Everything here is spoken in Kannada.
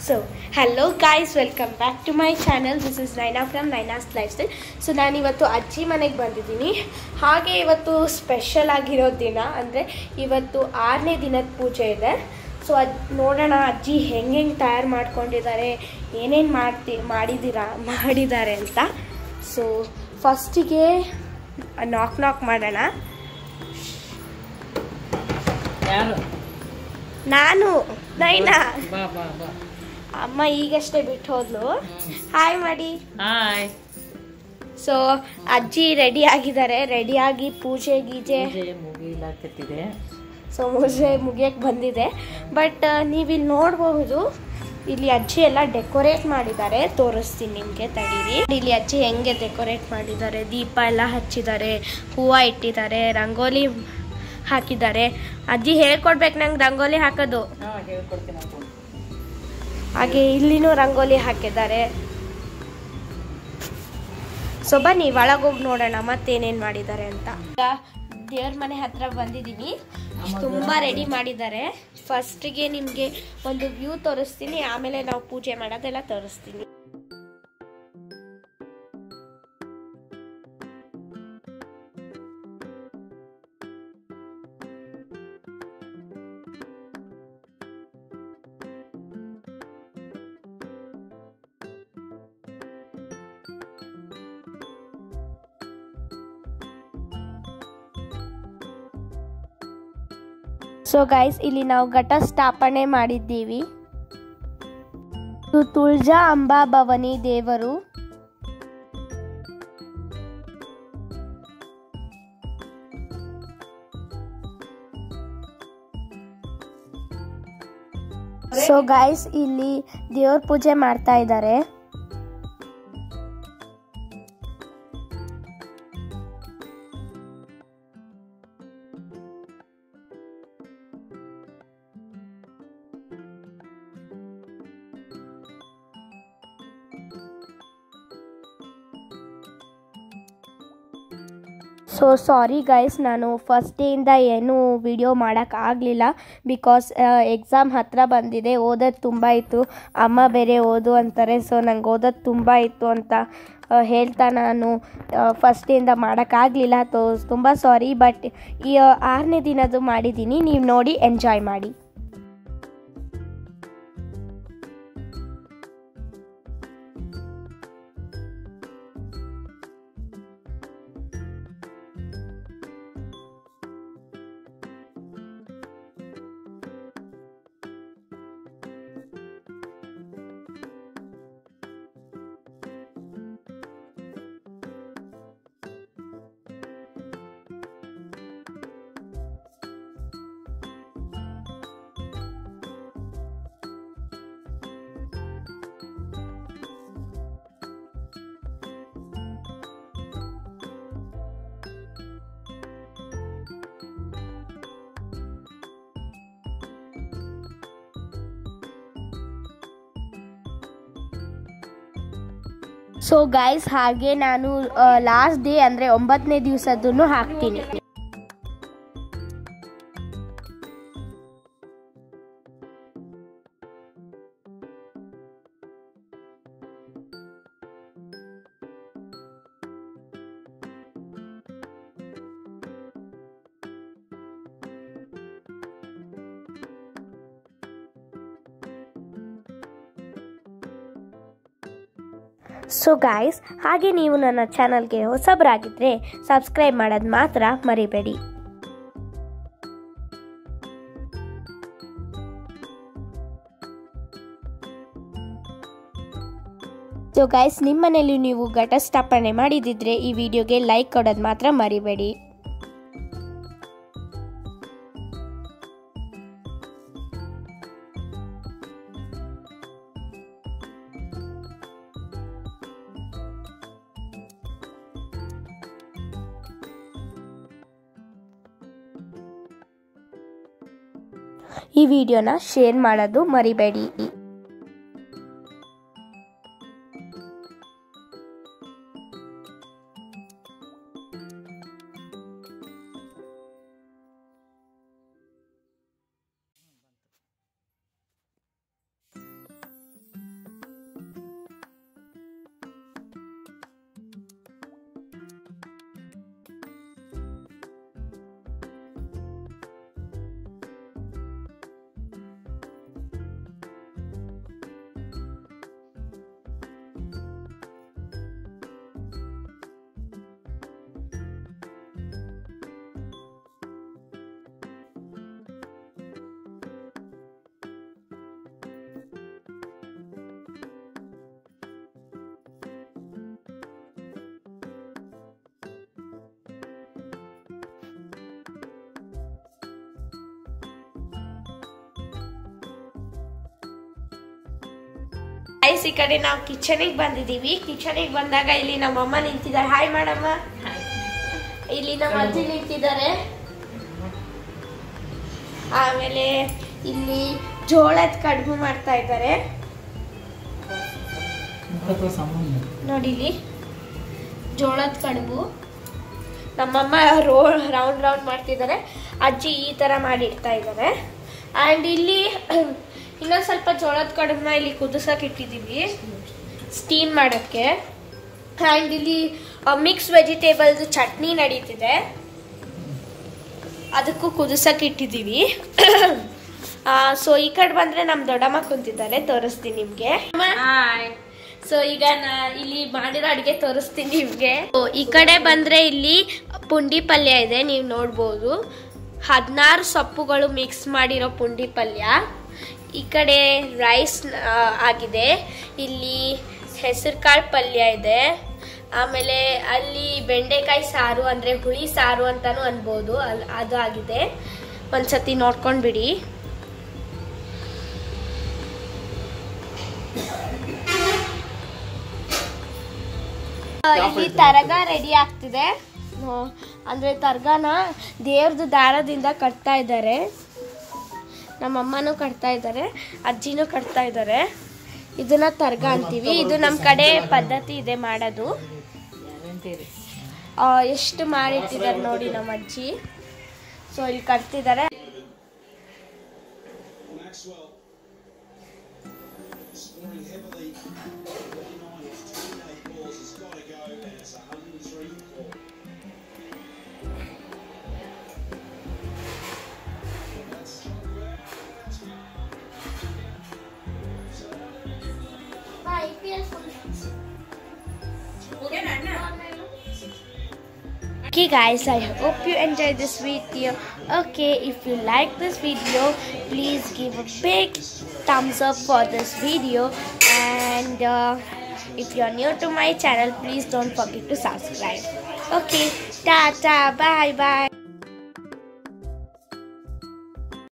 So hello guys welcome back to my channel this is Naina from Naina's lifestyle so ನಾನಿವತ್ತು ಅಜ್ಜಿ ಮನೆಗೆ ಬಂದಿದ್ದೀನಿ ಹಾಗೆ ಇವತ್ತು ಸ್ಪೆಷಲ್ ಆಗಿರೋ ದಿನ ಅಂದರೆ ಇವತ್ತು ಆರನೇ ದಿನದ ಪೂಜೆ ಇದೆ ಸೊ ಅದು ನೋಡೋಣ ಅಜ್ಜಿ ಹೆಂಗೆ ಹೆಂಗೆ ತಯಾರು ಮಾಡ್ಕೊಂಡಿದ್ದಾರೆ ಏನೇನು ಮಾಡ್ತಿ ಮಾಡಿದ್ದೀರಾ ಮಾಡಿದ್ದಾರೆ ಅಂತ ಸೊ ಫಸ್ಟಿಗೆ ನಾಕ್ ನಾಕ್ ಮಾಡೋಣ ಯಾರು ನಾನು ನೈನಾ ಬಾ ಬಾ ಬಾ ಅಮ್ಮ ಈಗಷ್ಟೇ ಬಿಟ್ಟು ಹೋದ್ಲು ಹಾಯ್ ಮಾಡಿ ಹಾಯ್ ಸೊ ಅಜ್ಜಿ ರೆಡಿ ಆಗಿದ್ದಾರೆ ರೆಡಿಯಾಗಿ ಪೂಜೆ ಗೀಜೆ ಪೂಜೆ ಮುಗಿಲಾಕತ್ತಿದೆ ಸೊ ಪೂಜೆ ಮುಗಿಯಕ್ಕೆ ಬಂದಿದೆ ಬಟ್ ನೀವಿಲ್ಲಿ ನೋಡಬಹುದು ಇಲ್ಲಿ ಅಜ್ಜಿ ಎಲ್ಲ ಡೆಕೋರೇಟ್ ಮಾಡಿದ್ದಾರೆ ತೋರಿಸ್ತೀನಿ ನಿಮಗೆ ತಡೀರಿ ಇಲ್ಲಿ ಅಜ್ಜಿ ಹೆಂಗೆ ಡೆಕೋರೇಟ್ ಮಾಡಿದ್ದಾರೆ ದೀಪ ಎಲ್ಲ ಹಚ್ಚಿದ್ದಾರೆ ಹೂವು ಇಟ್ಟಿದ್ದಾರೆ ರಂಗೋಲಿ ಹಾಕಿದ್ದಾರೆ ಅಜ್ಜಿ ಹೇಳ್ಕೊಡ್ಬೇಕು ನಂಗೆ ರಂಗೋಲಿ ಹಾಕೋದು ಹಾ ಹೇಳ್ಕೊಡ್ತೀನಿ ಅಪ್ಪ. ಹಾಗೆ ಇಲ್ಲಿನೂ ರಂಗೋಲಿ ಹಾಕಿದ್ದಾರೆ ಸೊ ಬನ್ನಿ ಒಳಗೋಗಿ ನೋಡೋಣ ಮತ್ತೇನೇನು ಮಾಡಿದ್ದಾರೆ ಅಂತ ದೇವ್ರ ಮನೆ ಹತ್ರ ಬಂದಿದ್ದೀನಿ ತುಂಬ ರೆಡಿ ಮಾಡಿದ್ದಾರೆ ಫಸ್ಟಿಗೆ ನಿಮಗೆ ಒಂದು ವ್ಯೂ ತೋರಿಸ್ತೀನಿ ಆಮೇಲೆ ನಾವು ಪೂಜೆ ಮಾಡೋದೆಲ್ಲ ತೋರಿಸ್ತೀನಿ ಸೊ ಗೈಸ್ ಇಲ್ಲಿ ನಾವು ಘಟ ಸ್ಥಾಪನೆ ಮಾಡಿದ್ದೀವಿ ಇದು ತುಳಜಾ ಅಂಬಾ ಭವನಿ ದೇವರು ಸೊ ಗೈಸ್ ಇಲ್ಲಿ ದೇವ್ರ ಪೂಜೆ ಮಾಡ್ತಾ ಇದ್ದಾರೆ ಸೊ ಸಾರಿ ಗೈಸ್ ನಾನು ಫಸ್ಟ್ ಡೇಯಿಂದ ಏನೂ ವಿಡಿಯೋ ಮಾಡೋಕ್ಕಾಗಲಿಲ್ಲ ಬಿಕಾಸ್ ಎಕ್ಸಾಮ್ ಹತ್ತಿರ ಬಂದಿದೆ ಓದೋದು ತುಂಬ ಇತ್ತು ಅಮ್ಮ ಬೇರೆ ಓದು ಅಂತಾರೆ ಸೊ ನಂಗೆ ಓದೋದು ತುಂಬ ಇತ್ತು ಅಂತ ಆ, ಹೇಳ್ತಾ ನಾನು ಫಸ್ಟ್ ಡೇಯಿಂದ ಮಾಡೋಕ್ಕಾಗಲಿಲ್ಲ ತೋ ತುಂಬ ಸಾರಿ ಬಟ್ ಈ ಆ, ಆರನೇ ದಿನದ್ದು ಮಾಡಿದ್ದೀನಿ ನೀವು ನೋಡಿ ಎಂಜಾಯ್ ಮಾಡಿ ಸೊ ಗೈಸ್ ಹಾಗೆ ನಾನು ಲಾಸ್ಟ್ ಡೇ ಅಂದರೆ ಒಂಬತ್ತನೇ ದಿವಸದನ್ನು ಹಾಕ್ತೀನಿ ಸೊ ಗಾಯ್ಸ್ ಹಾಗೆ ನೀವು ನನ್ನ ಚಾನಲ್ಗೆ ಹೊಸಬರಾಗಿದ್ದರೆ ಸಬ್ಸ್ಕ್ರೈಬ್ ಮಾಡೋದು ಮಾತ್ರ ಮರಿಬೇಡಿ ಸೊ ಗೈಸ್ ನಿಮ್ಮ ಮನೇಲಿ ನೀವು ಘಟಸ್ಥಾಪನೆ ಮಾಡಿದಿದ್ರೆ ಈ ವಿಡಿಯೋಗೆ ಲೈಕ್ ಕೊಡೋದು ಮಾತ್ರ ಮರಿಬೇಡಿ ಈ ವಿಡಿಯೋನ ಶೇರ್ ಮಾಡೋದು ಮರಿಬೇಡಿ ಗೈಸ್ ಈ ಕಡೆ ನಾವು ಕಿಚನಿಗೆ ಬಂದಿದ್ದೀವಿ ಕಿಚನಿಗೆ ಬಂದಾಗ ಇಲ್ಲಿ ನಮ್ಮಮ್ಮ ನಿಂತಿದ್ದಾರೆ ಹಾಯ್ ಮಾಡಮ್ಮ ಇಲ್ಲಿ ನಮ್ಮ ಅಜ್ಜಿ ನಿಂತಿದ್ದಾರೆ ಆಮೇಲೆ ಇಲ್ಲಿ ಜೋಳದ ಕಡುಬು ಮಾಡ್ತಾ ಇದ್ದಾರೆ ಮುಖಕ್ಕೆ ಸಂಬಂಧ ನೋಡಿ ಇಲ್ಲಿ ಜೋಳದ ಕಡುಬು ನಮ್ಮಮ್ಮ ರೋ ರೌಂಡ್ ರೌಂಡ್ ಮಾಡ್ತಿದ್ದಾರೆ ಅಜ್ಜಿ ಈ ಥರ ಮಾಡಿಡ್ತಾ ಇದ್ದಾರೆ ಆ್ಯಂಡ್ ಇಲ್ಲಿ ಇನ್ನೊಂದು ಸ್ವಲ್ಪ ಜೋಳದ ಕಡುಬನ್ನ ಇಲ್ಲಿ ಕುದಿಸೋಕೆ ಇಟ್ಟಿದ್ದೀವಿ ಸ್ಟೀಮ್ ಮಾಡೋಕ್ಕೆ ಆ್ಯಂಡ್ ಇಲ್ಲಿ ಮಿಕ್ಸ್ ವೆಜಿಟೇಬಲ್ಸ್ ಚಟ್ನಿ ನಡೀತಿದೆ ಅದಕ್ಕೂ ಕುದಿಸೋಕೆ ಇಟ್ಟಿದ್ದೀವಿ ಸೊ ಈ ಕಡೆ ಬಂದರೆ ನಮ್ಮ ದೊಡ್ಡಮ್ಮ ಕುಂತಿದ್ದಾರೆ ತೋರಿಸ್ತೀನಿ ನಿಮಗೆ ಸೊ ಈಗ ನಾ ಇಲ್ಲಿ ಮಾಡಿರೋ ಅಡುಗೆ ತೋರಿಸ್ತೀನಿ ನಿಮಗೆ ಈ ಕಡೆ ಬಂದರೆ ಇಲ್ಲಿ ಪುಂಡಿ ಪಲ್ಯ ಇದೆ ನೀವು ನೋಡ್ಬೋದು ಹದಿನಾರು ಸೊಪ್ಪುಗಳು ಮಿಕ್ಸ್ ಮಾಡಿರೋ ಪುಂಡಿ ಪಲ್ಯ ಈ ಕಡೆ ರೈಸ್ ಆಗಿದೆ ಇಲ್ಲಿ ಹೆಸರು ಕಾಳು ಪಲ್ಯ ಇದೆ ಆಮೇಲೆ ಅಲ್ಲಿ ಬೆಂಡೆಕಾಯಿ ಸಾರು ಅಂದರೆ ಹುಳಿ ಸಾರು ಅಂತಾನು ಅನ್ಬೋದು ಅಲ್ ಅದು ಆಗಿದೆ ಒಂದ್ಸತಿ ನೋಡ್ಕೊಂಡು ಬಿಡಿ ಆ, ಇಲ್ಲಿ ತರಗ ರೆಡಿ ಆಗ್ತಿದೆ ಆ, ಅಂದ್ರೆ ತರ್ಗಾನ ದೇವ್ರದ್ದು ದಾರದಿಂದ ಕಟ್ತಾ ಇದ್ದಾರೆ ನಮ್ಮಮ್ಮನೂ ಕಟ್ತಾ ಇದ್ದಾರೆ ಅಜ್ಜಿನೂ ಕಟ್ತಾ ಇದ್ದಾರೆ ಇದನ್ನ ತರ್ಗ ಅಂತೀವಿ ಇದು ನಮ್ಮ ಕಡೆ ಪದ್ಧತಿ ಇದೆ ಮಾಡೋದು ಗ್ಯಾರಂಟಿ ರೀ ಆ, ಎಷ್ಟು ಮಾಡಿಟ್ಟಿದ್ದಾರೆ ನೋಡಿ ನಮ್ಮ ಅಜ್ಜಿ ಸೊ ಇಲ್ಲಿ ಕಟ್ತಿದ್ದಾರೆ Okay guys, I hope you enjoyed this video. Okay, if you like this video, please give a big thumbs up for this video. And uh, if you're new to my channel, please don't forget to subscribe. Okay, ta ta, bye bye.